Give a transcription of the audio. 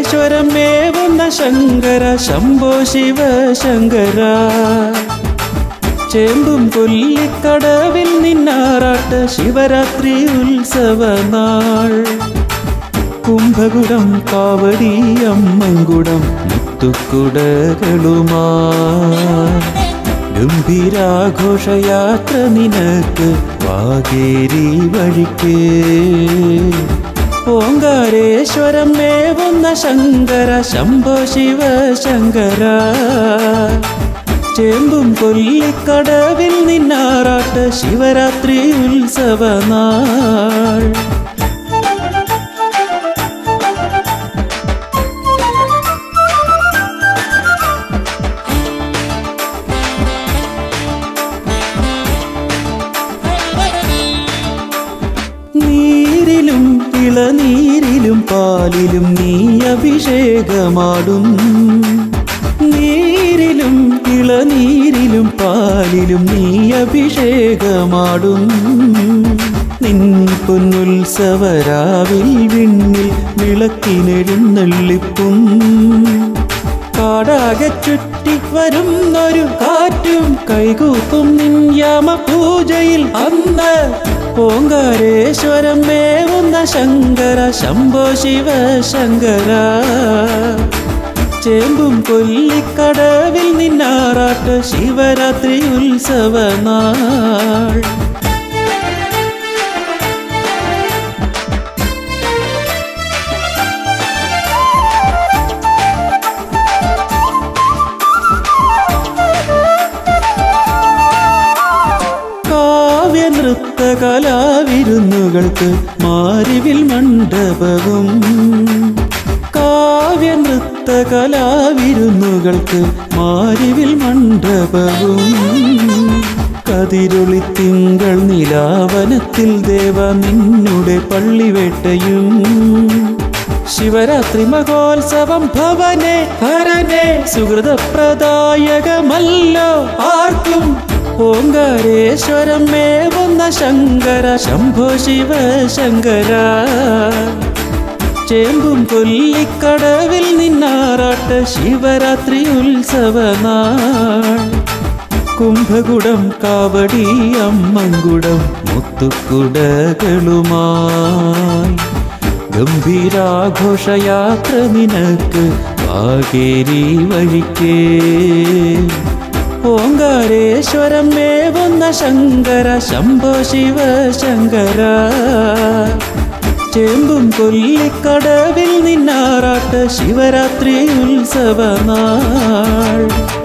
ഓങ്കാരേശ്വരം മേവുന്ന ശങ്കര ശംഭോ ശിവ ശങ്കര ചേമ്പും കൊല്ലിക്കടവിൽ നിന്നാറാട്ട് ശിവരാത്രി ഉത്സവനാൾ കുംഭകുടം കാവടി അമ്മങ്കുടം മുത്തുക്കുടകളുമാ ഗംഭീരാഘോഷയാത്ര നിനക്ക് വാകേരി വഴിക്ക് ഓങ്കാരേശ്വരം മേവുന്ന ശങ്കര ശംഭോ ശിവ ശങ്കര ചേമ്പും കൊല്ലിക്കടവിൽ നിന്നാറാട്ട് ശിവരാത്രി ഉത്സവനാൾ നീരിലും ഇളനീരിലും പാലിലും നീ അഭിഷേകമാടും നീരിലും ഇളനീരിലും പാലിലും നീ അഭിഷേകമാടും നിൻ പൊന്നുത്സവരാവിൽ വിണ്ണിൽ വിളക്കിനെഴുന്നള്ളിപ്പും കാടാകെ ചുറ്റി വരുന്നൊരു കാറ്റും കൈകൂപ്പും നിൻ യാമപൂജയിൽ അന്ന് ഓങ്കാരേശ്വരം മേവുന്ന ശങ്കര ശംഭോ ശിവ ശങ്കര ചേമ്പും കൊല്ലിക്കടവിൽ നിന്നാറാട്ട് ശിവരാത്രി ഉത്സവനാൾ കാവ്യ നൃത്ത കലാവിരുന്നുകൾക്ക് മാരിവിൽ മണ്ഡപവും കാവ്യ നൃത്ത കലാവിരുന്നുകൾക്ക് മാരിവിൽ മണ്ഡപവും കതിരൊളി തിങ്കൾ നിലാവനത്തിൽ ദേവ നിന്നുടെ പള്ളിവേട്ടയും ശിവരാത്രി മഹോത്സവം ഭവനെ ഹരനെ സുഹൃതപ്രദായകമല്ലോ ആർക്കും ഓങ്കാരേശ്വരം മേവുന്ന ശങ്കര ശംഭോ ശിവ ശങ്കര ചേമ്പും കൊല്ലിക്കടവിൽ നിന്നാറാട്ട് ശിവരാത്രി ഉത്സവനാൾ കുംഭകുടം കാവടി അമ്മങ്കുടം മുത്തുക്കുടകളുമായി ഗംഭീരാഘോഷയാത്ര നിനക്ക് വാകേരി വഴിക്കേ ഓങ്കാരേശ്വരം മേവുന്ന ശങ്കര ശംഭോ ശിവ ശങ്കര ചേമ്പും കൊല്ലിക്കടവിൽ നിന്നാറാട്ട് ശിവരാത്രി ഉത്സവനാൾ